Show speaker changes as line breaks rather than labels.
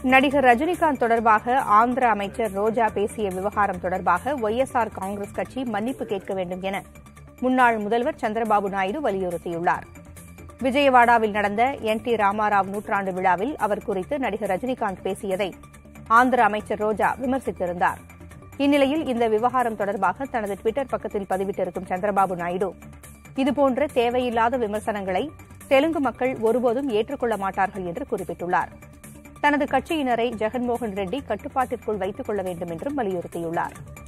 நடிகர் ரஜினிகாந்த் தொடர்பாக ஆந்திர அமைச்சர் ரோஜா பேசிய விவகாரம் தொடர்பாக ஒய்எஸ்ஆர் காங்கிரஸ் கட்சி மன்னிப்பு கேட்க வேண்டும் என முன்னாள் முதல்வர் சந்திரபாபு நாயுடு வலியுறுத்தியுள்ளார் விஜயவாடாவில் நடந்த என் டி ராமாராவ் நூற்றாண்டு விழாவில் அவர் குறித்து நடிகர் ரஜினிகாந்த் பேசியதை ஆந்திர அமைச்சர் ரோஜா விமர்சித்திருந்தார் இந்நிலையில் இந்த விவகாரம் தொடர்பாக தனது டுவிட்டர் பக்கத்தில் பதிவிட்டிருக்கும் சந்திரபாபு நாயுடு இதுபோன்ற தேவையில்லாத விமர்சனங்களை தெலுங்கு மக்கள் ஒருபோதும் ஏற்றுக்கொள்ள மாட்டார்கள் என்று குறிப்பிட்டுள்ளார் தனது கட்சியினரை ஜெகன்மோகன் ரெட்டி கட்டுப்பாட்டிற்குள் வைத்துக் கொள்ள வேண்டும் என்றும் வலியுறுத்தியுள்ளார்